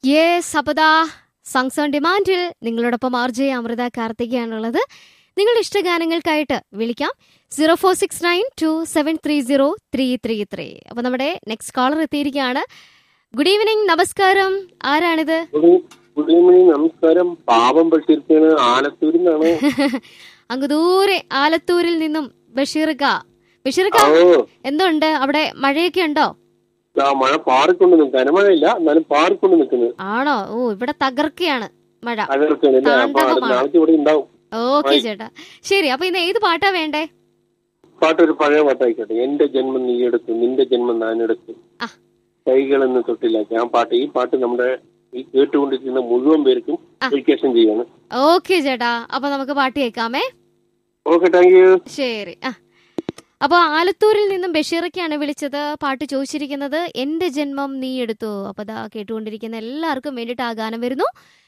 Yes അപ്പതാ സങ്സ് on ഡിമാൻഡിൽ നിങ്ങളോടൊപ്പം R J Amrita കാർത്തികയാണുള്ളത് നിങ്ങളുടെ ഇഷ്ടഗാനങ്ങൾക്കായിട്ട് വിളിക്കാം zero four six nine two seven three zero three three three അപ്പൊ നമ്മുടെ നെക്സ്റ്റ് കോളർ എത്തിയിരിക്കുകയാണ് ഗുഡ് ഈവനിങ് നമസ്കാരം ആരാണിത് ഗുഡ് ഗുഡ് ഈവനിങ് നമസ്കാരം പാവം പെട്ടിരിക്കാണ് ആലത്തൂരിൽ നിന്നാണ് അങ്ങ് ദൂരെ ആലത്തൂരിൽ നിന്നും ബഷീർക്ക ബഷീർക്ക ഓ എന്തുണ്ട് അവിടെ മഴയൊക്കെ ഉണ്ടോ ആ മഴ പാറിക്കൊണ്ട് നിൽക്കും കനമഴയില്ല എന്നാലും പാറിക്കൊണ്ട് നിൽക്കുന്നത് ആണോ ഓ ഇവിടെ തകർക്കയാണ് മഴ തകർക്കാണ് അല്ലേ അപ്പൊ അടുത്ത താണ്ഡവമാണ്. നാളത്തെ ഇവിടെ ഉണ്ടാവും ഓക്കെ ഹായ്. ചേട്ടാ ശരി അപ്പൊ ഇന്ന് ഏത് പാട്ടാ വേണ്ടേ പാട്ടൊരു പഴയ പാട്ടായിക്കോട്ടെ എന്റെ ജന്മം നീ എടുത്തു നിന്റെ ജന്മം ഞാൻ എടുത്തു ആ. കൈകളെന്ന് തൊട്ടില്ലാക്കി ആ പാട്ട് ഈ പാട്ട് നമ്മുടെ ഈ കേട്ടുകൊണ്ടിരിക്കുന്ന മുഴുവൻ പേർക്കും ആ. ഡെഡിക്കേഷൻ ചെയ്യാണ് ഓക്കെ ചേട്ടാ അപ്പൊ നമുക്ക് പാട്ട് കേൾക്കാമേ ഓക്കെ താങ്ക് യു ശരി ആ അപ്പൊ ആലത്തൂരിൽ നിന്നും ബഷീറൊക്കെയാണ് വിളിച്ചത് പാട്ട് ചോദിച്ചിരിക്കുന്നത് എന്റെ ജന്മം നീ എടുത്തു അപ്പൊ ദാ കേട്ടുകൊണ്ടിരിക്കുന്ന എല്ലാവർക്കും വേണ്ടിയിട്ട് ആ ഗാനം വരുന്നു